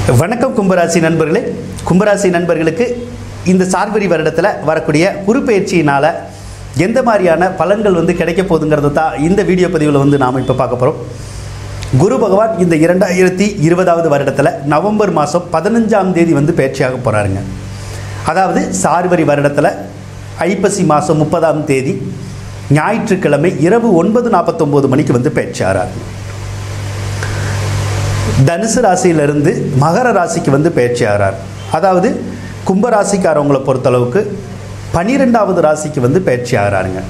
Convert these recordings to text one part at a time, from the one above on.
வணக்கம் கும்பராசி நண்பர்களே கும்பராசி நண்பர்களுக்கு இந்த சார்வரி வருடத்தில் வரக்கூடிய குறுப்பெயர்ச்சியினால் எந்த மாதிரியான பலன்கள் வந்து கிடைக்க போகுதுங்கிறத தான் இந்த வீடியோ பதிவில் வந்து நாம் இப்போ பார்க்க போகிறோம் குரு பகவான் இந்த இரண்டாயிரத்தி இருபதாவது வருடத்தில் நவம்பர் மாதம் பதினஞ்சாம் தேதி வந்து பயிற்சியாக போகிறாருங்க அதாவது சார்வரி வருடத்தில் ஐப்பசி மாதம் முப்பதாம் தேதி ஞாயிற்றுக்கிழமை இரவு ஒன்பது நாற்பத்தொம்போது மணிக்கு வந்து பயிற்சி ஆறாரு தனுசு ராசியிலிருந்து மகர ராசிக்கு வந்து பயிற்சி ஆகிறார் அதாவது கும்ப ராசிக்காரவங்களை பொறுத்தளவுக்கு பனிரெண்டாவது ராசிக்கு வந்து பயிற்சி ஆகிறாருங்க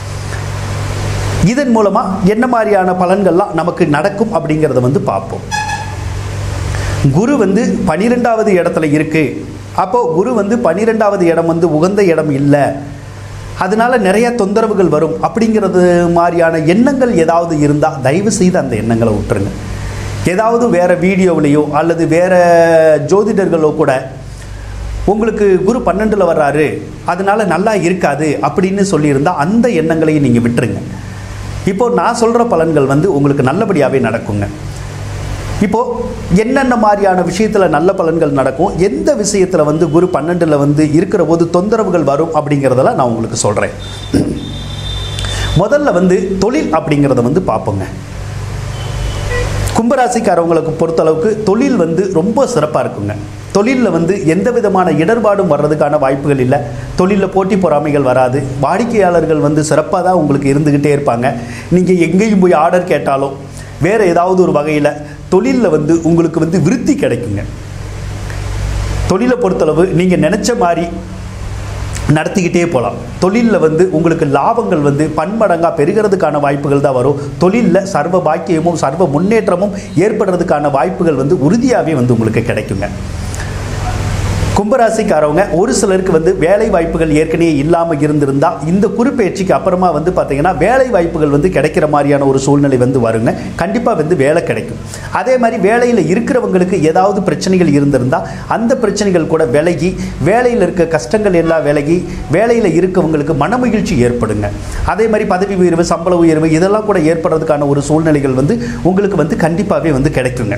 இதன் மூலமாக என்ன மாதிரியான பலன்கள்லாம் நமக்கு நடக்கும் அப்படிங்கிறத வந்து பார்ப்போம் குரு வந்து பனிரெண்டாவது இடத்துல இருக்கு அப்போ குரு வந்து பனிரெண்டாவது இடம் வந்து உகந்த இடம் இல்லை அதனால நிறைய தொந்தரவுகள் வரும் அப்படிங்கிறது மாதிரியான எண்ணங்கள் ஏதாவது இருந்தால் தயவு செய்து அந்த எண்ணங்களை விட்டுருங்க ஏதாவது வேற வீடியோவிலையோ அல்லது வேற ஜோதிடர்களோ கூட உங்களுக்கு குரு பன்னெண்டில் வர்றாரு அதனால நல்லா இருக்காது அப்படின்னு சொல்லியிருந்தா அந்த எண்ணங்களையும் நீங்கள் விட்டுருங்க இப்போ நான் சொல்கிற பலன்கள் வந்து உங்களுக்கு நல்லபடியாகவே நடக்குங்க இப்போ என்னென்ன மாதிரியான விஷயத்தில் நல்ல பலன்கள் நடக்கும் எந்த விஷயத்தில் வந்து குரு பன்னெண்டில் வந்து இருக்கிற போது தொந்தரவுகள் வரும் அப்படிங்கிறதெல்லாம் நான் உங்களுக்கு சொல்கிறேன் முதல்ல வந்து தொழில் அப்படிங்கிறத வந்து பார்ப்போங்க கும்பராசிக்காரவங்களுக்கு பொறுத்தளவுக்கு தொழில் வந்து ரொம்ப சிறப்பாக இருக்குங்க தொழிலில் வந்து எந்த விதமான இடர்பாடும் வர்றதுக்கான வாய்ப்புகள் இல்லை தொழிலில் போட்டி பொறாமைகள் வராது வாடிக்கையாளர்கள் வந்து சிறப்பாக தான் உங்களுக்கு இருந்துக்கிட்டே இருப்பாங்க நீங்கள் எங்கேயும் போய் ஆர்டர் கேட்டாலும் வேறு ஏதாவது ஒரு வகையில் தொழிலில் வந்து உங்களுக்கு வந்து விருத்தி கிடைக்குங்க தொழிலை பொறுத்தளவு நீங்கள் நினச்ச மாதிரி நடத்திக்கிட்டே போகலாம் தொழிலில் வந்து உங்களுக்கு லாபங்கள் வந்து பன்மடங்காக பெருகிறதுக்கான வாய்ப்புகள் தான் வரும் தொழிலில் சர்வ பாக்கியமும் சர்வ முன்னேற்றமும் ஏற்படுறதுக்கான வாய்ப்புகள் வந்து உறுதியாகவே வந்து உங்களுக்கு கிடைக்குங்க கும்பராசிக்காரவங்க ஒரு சிலருக்கு வந்து வேலை வாய்ப்புகள் ஏற்கனவே இல்லாமல் இருந்திருந்தால் இந்த குறிப்பெயர்ச்சிக்கு அப்புறமா வந்து பார்த்தீங்கன்னா வேலை வாய்ப்புகள் வந்து கிடைக்கிற மாதிரியான ஒரு சூழ்நிலை வந்து வருங்க கண்டிப்பாக வந்து வேலை கிடைக்கும் அதே மாதிரி வேலையில் இருக்கிறவங்களுக்கு ஏதாவது பிரச்சனைகள் இருந்திருந்தால் அந்த பிரச்சனைகள் கூட விலகி வேலையில் இருக்க கஷ்டங்கள் எல்லாம் விலகி வேலையில் இருக்கவங்களுக்கு மனமகிழ்ச்சி ஏற்படுங்க அதே மாதிரி பதவி உயர்வு சம்பள உயர்வு இதெல்லாம் கூட ஏற்படுறதுக்கான ஒரு சூழ்நிலைகள் வந்து உங்களுக்கு வந்து கண்டிப்பாகவே வந்து கிடைக்குங்க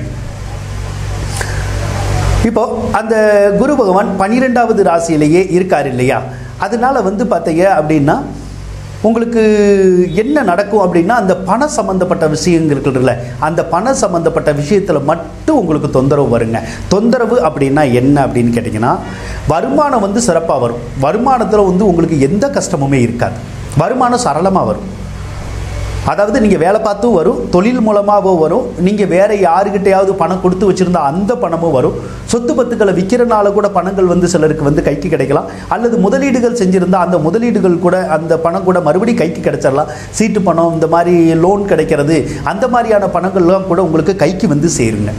இப்போ அந்த குரு பகவான் பன்னிரெண்டாவது ராசியிலேயே இருக்கார் இல்லையா அதனால வந்து பார்த்தீங்க அப்படின்னா உங்களுக்கு என்ன நடக்கும் அப்படின்னா அந்த பண சம்மந்தப்பட்ட விஷயங்கள் இருக்குல்ல அந்த பண சம்மந்தப்பட்ட விஷயத்தில் மட்டும் உங்களுக்கு தொந்தரவு வருங்க தொந்தரவு அப்படின்னா என்ன அப்படின்னு கேட்டிங்கன்னா வருமானம் வந்து சிறப்பாக வரும் வருமானத்தில் வந்து உங்களுக்கு எந்த கஷ்டமுமே இருக்காது வருமானம் சரளமாக வரும் அதாவது நீங்கள் வேலை பார்த்தும் வரும் தொழில் மூலமாகவும் வரும் நீங்கள் வேறு யாருக்கிட்டையாவது பணம் கொடுத்து வச்சுருந்தா அந்த பணமும் வரும் சொத்து பத்துக்களை விற்கிறனால கூட பணங்கள் வந்து சிலருக்கு வந்து கைக்கு கிடைக்கலாம் அல்லது முதலீடுகள் செஞ்சுருந்தா அந்த முதலீடுகள் கூட அந்த பணம் கூட மறுபடியும் கைக்கு கிடைச்சிடலாம் சீட்டு பணம் இந்த மாதிரி லோன் கிடைக்கிறது அந்த மாதிரியான பணங்கள்லாம் கூட உங்களுக்கு கைக்கு வந்து சேருங்க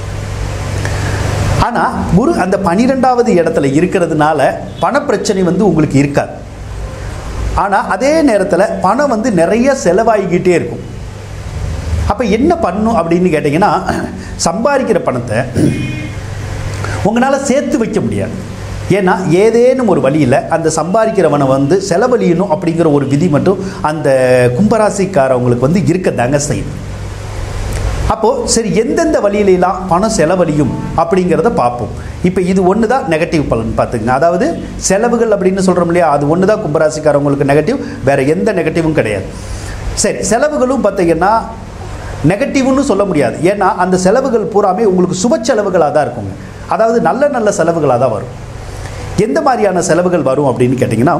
ஆனால் குரு அந்த பனிரெண்டாவது இடத்துல இருக்கிறதுனால பணப்பிரச்சனை வந்து உங்களுக்கு இருக்காது ஆனால் அதே நேரத்தில் பணம் வந்து நிறைய செலவாகிக்கிட்டே இருக்கும் அப்போ என்ன பண்ணும் அப்படின்னு கேட்டிங்கன்னா சம்பாதிக்கிற பணத்தை உங்களால் சேர்த்து வைக்க முடியாது ஏன்னா ஏதேனும் ஒரு வழியில் அந்த சம்பாதிக்கிறவனை வந்து செலவழியணும் அப்படிங்கிற ஒரு விதி மட்டும் அந்த கும்பராசிக்காரவங்களுக்கு வந்து இருக்கதாங்க செய்யும் அப்போது சரி எந்தெந்த வழியிலெல்லாம் பணம் செலவழியும் அப்படிங்கிறத பார்ப்போம் இப்போ இது ஒன்று தான் நெகட்டிவ் பலன் பார்த்துங்க அதாவது செலவுகள் அப்படின்னு சொல்கிறோம் இல்லையா அது ஒன்று தான் கும்பராசிக்காரவங்களுக்கு நெகட்டிவ் வேறு எந்த நெகட்டிவும் கிடையாது சரி செலவுகளும் பார்த்தீங்கன்னா நெகட்டிவ்னு சொல்ல முடியாது ஏன்னா அந்த செலவுகள் பூராமே உங்களுக்கு சுப செலவுகளாக தான் இருக்குங்க அதாவது நல்ல நல்ல செலவுகளாக தான் வரும் எந்த மாதிரியான செலவுகள் வரும் அப்படின்னு கேட்டிங்கன்னா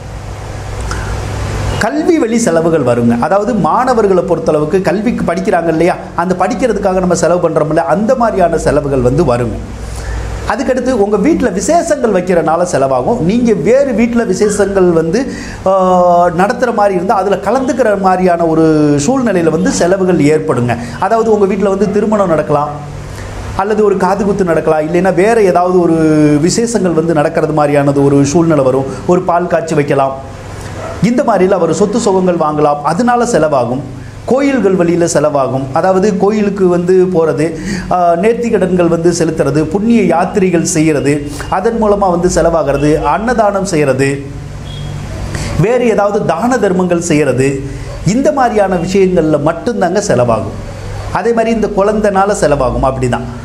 கல்வி வழி செலவுகள் வருங்க அதாவது மாணவர்களை பொறுத்தளவுக்கு கல்விக்கு படிக்கிறாங்க இல்லையா அந்த படிக்கிறதுக்காக நம்ம செலவு பண்ணுறோம்ல அந்த மாதிரியான செலவுகள் வந்து வருங்க அதுக்கடுத்து உங்கள் வீட்டில் விசேஷங்கள் வைக்கிறனால செலவாகும் நீங்கள் வேறு வீட்டில் விசேஷங்கள் வந்து நடத்துகிற மாதிரி இருந்தால் அதில் கலந்துக்கிற மாதிரியான ஒரு சூழ்நிலையில் வந்து செலவுகள் ஏற்படுங்க அதாவது உங்கள் வீட்டில் வந்து திருமணம் நடக்கலாம் அல்லது ஒரு காது குத்து நடக்கலாம் இல்லைன்னா வேறு ஏதாவது ஒரு விசேஷங்கள் வந்து நடக்கிறது மாதிரியானது ஒரு சூழ்நிலை வரும் ஒரு பால் காய்ச்சி வைக்கலாம் இந்த மாதிரியில் அவர் சொத்து சுகங்கள் வாங்கலாம் அதனால செலவாகும் கோயில்கள் வழியில் செலவாகும் அதாவது கோயிலுக்கு வந்து போகிறது நேர்த்திக்கடன்கள் வந்து செலுத்துறது புண்ணிய யாத்திரைகள் செய்கிறது அதன் மூலமாக வந்து செலவாகிறது அன்னதானம் செய்கிறது வேறு ஏதாவது தான தர்மங்கள் செய்கிறது இந்த மாதிரியான விஷயங்களில் மட்டும்தாங்க செலவாகும் அதே மாதிரி இந்த குழந்தைனால செலவாகும் அப்படி தான்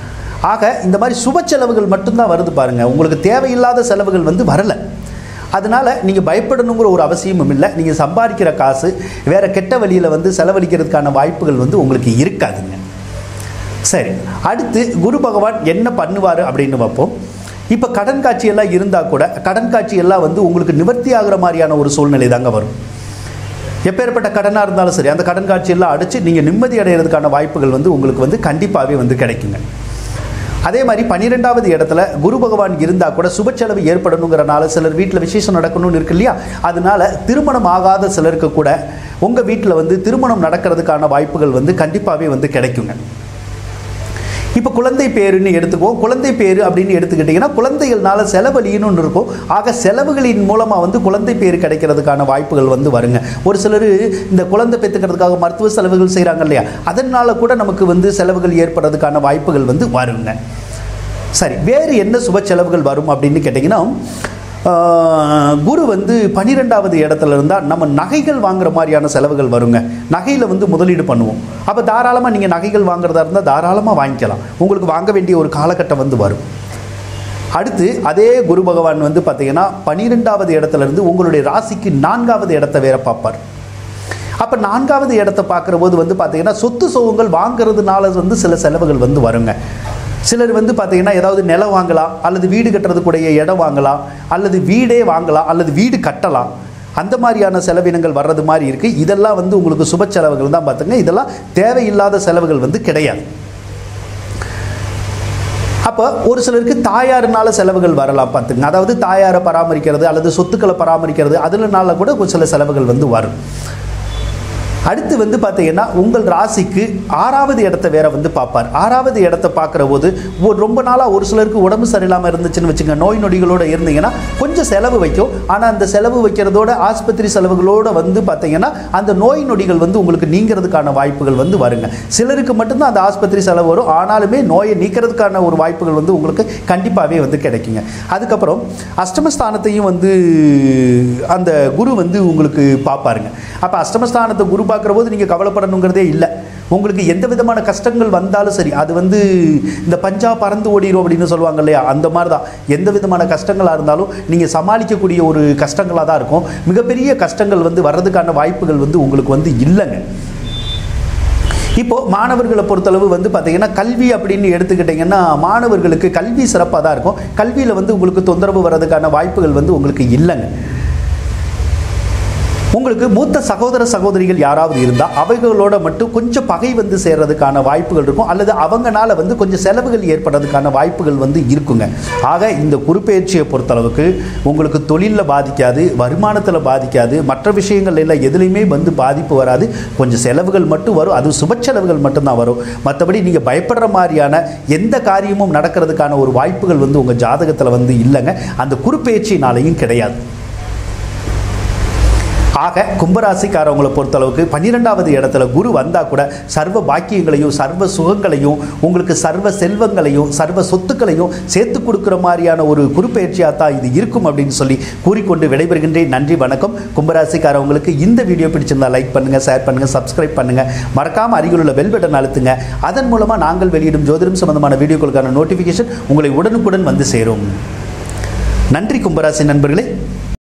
ஆக இந்த மாதிரி சுப செலவுகள் மட்டும்தான் வருது பாருங்கள் உங்களுக்கு தேவையில்லாத செலவுகள் வந்து வரலை அதனால் நீங்கள் பயப்படணுங்கிற ஒரு அவசியமும் இல்லை நீங்கள் சம்பாதிக்கிற காசு வேறு கெட்ட வழியில் வந்து செலவழிக்கிறதுக்கான வாய்ப்புகள் வந்து உங்களுக்கு இருக்காதுங்க சரி அடுத்து குரு பகவான் என்ன பண்ணுவார் அப்படின்னு பார்ப்போம் இப்போ கடன் காட்சி எல்லாம் இருந்தால் கூட கடன் காட்சி எல்லாம் வந்து உங்களுக்கு நிவர்த்தி ஆகிற மாதிரியான ஒரு சூழ்நிலை தாங்க வரும் எப்பேற்பட்ட கடனாக இருந்தாலும் சரி அந்த கடன் காட்சி எல்லாம் அடித்து நீங்கள் நிம்மதி அடைகிறதுக்கான வாய்ப்புகள் வந்து உங்களுக்கு வந்து கண்டிப்பாகவே வந்து கிடைக்குங்க அதே மாதிரி பன்னிரெண்டாவது இடத்துல குரு பகவான் இருந்தால் கூட சுப செலவு ஏற்படணுங்கிறனால சிலர் வீட்டில் விசேஷம் நடக்கணும்னு இருக்கு இல்லையா அதனால திருமணம் ஆகாத சிலருக்கு கூட உங்கள் வீட்டில் வந்து திருமணம் நடக்கிறதுக்கான வாய்ப்புகள் வந்து கண்டிப்பாகவே வந்து கிடைக்குங்க இப்போ குழந்தை பேருன்னு எடுத்துக்குவோம் குழந்தை பேரு அப்படின்னு எடுத்துக்கிட்டிங்கன்னா குழந்தைகள்னால செலவழின்னு ஒன்று இருக்கும் ஆக செலவுகளின் மூலமாக வந்து குழந்தை பேர் கிடைக்கிறதுக்கான வாய்ப்புகள் வந்து வருங்க ஒரு சிலர் இந்த குழந்தை பெற்றுக்கிறதுக்காக மருத்துவ செலவுகள் செய்கிறாங்க இல்லையா அதனால கூட நமக்கு வந்து செலவுகள் ஏற்படுறதுக்கான வாய்ப்புகள் வந்து வருங்க சரி வேறு என்ன சுப செலவுகள் வரும் அப்படின்னு கேட்டிங்கன்னா ஆஹ், குரு வந்து பன்னிரெண்டாவது இடத்துல இருந்தால் நம்ம நகைகள் வாங்குற மாதிரியான செலவுகள் வருங்க நகையில் வந்து முதலீடு பண்ணுவோம் அப்போ தாராளமாக நீங்கள் நகைகள் வாங்குறதா இருந்தால் தாராளமாக வாங்கிக்கலாம் உங்களுக்கு வாங்க வேண்டிய ஒரு காலகட்டம் வந்து வரும் அடுத்து அதே குரு பகவான் வந்து பார்த்தீங்கன்னா பன்னிரெண்டாவது இடத்துல இருந்து உங்களுடைய ராசிக்கு நான்காவது இடத்த வேற பார்ப்பார் அப்போ நான்காவது இடத்த பார்க்குற போது வந்து பார்த்தீங்கன்னா சொத்து சுகங்கள் வாங்குறதுனால வந்து சில செலவுகள் வந்து வருங்க சிலர் வந்து பார்த்தீங்கன்னா ஏதாவது நிலம் வாங்கலாம் அல்லது வீடு கட்டுறதுக்குடைய இடம் வாங்கலாம் அல்லது வீடே வாங்கலாம் அல்லது வீடு கட்டலாம் அந்த மாதிரியான செலவினங்கள் வர்றது மாதிரி இருக்குது இதெல்லாம் வந்து உங்களுக்கு சுப செலவுகள் தான் பார்த்துங்க இதெல்லாம் தேவையில்லாத செலவுகள் வந்து கிடையாது அப்போ ஒரு சிலருக்கு தாயாருனால செலவுகள் வரலாம் பார்த்துங்க அதாவது தாயாரை பராமரிக்கிறது அல்லது சொத்துக்களை பராமரிக்கிறது அதுலனால கூட ஒரு சில செலவுகள் வந்து வரும் அடுத்து வந்து பார்த்தீங்கன்னா உங்கள் ராசிக்கு ஆறாவது இடத்த வேற வந்து பார்ப்பார் ஆறாவது இடத்த பார்க்குற போது ஒரு ரொம்ப நாளாக ஒரு சிலருக்கு உடம்பு சரியில்லாமல் இருந்துச்சுன்னு வச்சுங்க நோய் நொடிகளோட இருந்தீங்கன்னா கொஞ்சம் செலவு வைக்கும் ஆனால் அந்த செலவு வைக்கிறதோட ஆஸ்பத்திரி செலவுகளோட வந்து பார்த்தீங்கன்னா அந்த நோய் நொடிகள் வந்து உங்களுக்கு நீங்கிறதுக்கான வாய்ப்புகள் வந்து வருங்க சிலருக்கு மட்டும்தான் அந்த ஆஸ்பத்திரி செலவு வரும் ஆனாலுமே நோயை நீக்கிறதுக்கான ஒரு வாய்ப்புகள் வந்து உங்களுக்கு கண்டிப்பாகவே வந்து கிடைக்குங்க அதுக்கப்புறம் அஷ்டமஸ்தானத்தையும் வந்து அந்த குரு வந்து உங்களுக்கு பார்ப்பாருங்க அப்போ அஷ்டமஸ்தானத்தை குரு பார்க்குற போது நீங்கள் கவலைப்படணுங்கிறதே இல்லை உங்களுக்கு எந்த விதமான கஷ்டங்கள் வந்தாலும் சரி அது வந்து இந்த பஞ்சா பறந்து ஓடிரும் அப்படின்னு சொல்லுவாங்க இல்லையா அந்த மாதிரி தான் எந்த விதமான கஷ்டங்களாக இருந்தாலும் நீங்கள் சமாளிக்கக்கூடிய ஒரு கஷ்டங்களாக தான் இருக்கும் மிகப்பெரிய கஷ்டங்கள் வந்து வர்றதுக்கான வாய்ப்புகள் வந்து உங்களுக்கு வந்து இல்லைங்க இப்போ மாணவர்களை பொறுத்தளவு வந்து பார்த்தீங்கன்னா கல்வி அப்படின்னு எடுத்துக்கிட்டிங்கன்னா மாணவர்களுக்கு கல்வி சிறப்பாக தான் இருக்கும் கல்வியில் வந்து உங்களுக்கு தொந்தரவு வர்றதுக்கான வாய்ப்புகள் வந்து உங்களுக்கு இல்லைங்க உங்களுக்கு மூத்த சகோதர சகோதரிகள் யாராவது இருந்தால் அவைகளோட மட்டும் கொஞ்சம் பகை வந்து சேர்றதுக்கான வாய்ப்புகள் இருக்கும் அல்லது அவங்கனால வந்து கொஞ்சம் செலவுகள் ஏற்படுறதுக்கான வாய்ப்புகள் வந்து இருக்குங்க ஆக இந்த குறுப்பெயர்ச்சியை பொறுத்தளவுக்கு உங்களுக்கு தொழிலில் பாதிக்காது வருமானத்தில் பாதிக்காது மற்ற விஷயங்கள் எல்லாம் எதுலேயுமே வந்து பாதிப்பு வராது கொஞ்சம் செலவுகள் மட்டும் வரும் அது சுப செலவுகள் மட்டும்தான் வரும் மற்றபடி நீங்கள் பயப்படுற மாதிரியான எந்த காரியமும் நடக்கிறதுக்கான ஒரு வாய்ப்புகள் வந்து உங்கள் ஜாதகத்தில் வந்து இல்லைங்க அந்த குறுப்பெயர்ச்சினாலையும் கிடையாது ஆக கும்பராசிக்காரவங்களை பொறுத்தளவுக்கு பன்னிரெண்டாவது இடத்துல குரு வந்தால் கூட சர்வ பாக்கியங்களையும் சர்வ சுகங்களையும் உங்களுக்கு சர்வ செல்வங்களையும் சர்வ சொத்துக்களையும் சேர்த்து கொடுக்குற மாதிரியான ஒரு குறுப்பெயர்ச்சியாக தான் இது இருக்கும் அப்படின்னு சொல்லி கூறிக்கொண்டு விடைபெறுகின்றேன் நன்றி வணக்கம் கும்பராசிக்காரவங்களுக்கு இந்த வீடியோ பிடிச்சிருந்தா லைக் பண்ணுங்கள் ஷேர் பண்ணுங்கள் சப்ஸ்கிரைப் பண்ணுங்கள் மறக்காமல் அருகில் உள்ள பெல் பட்டன் அழுத்துங்க அதன் மூலமாக நாங்கள் வெளியிடும் ஜோதிடம் சம்பந்தமான வீடியோக்களுக்கான நோட்டிஃபிகேஷன் உங்களை உடனுக்குடன் வந்து சேரும் நன்றி கும்பராசி நண்பர்களே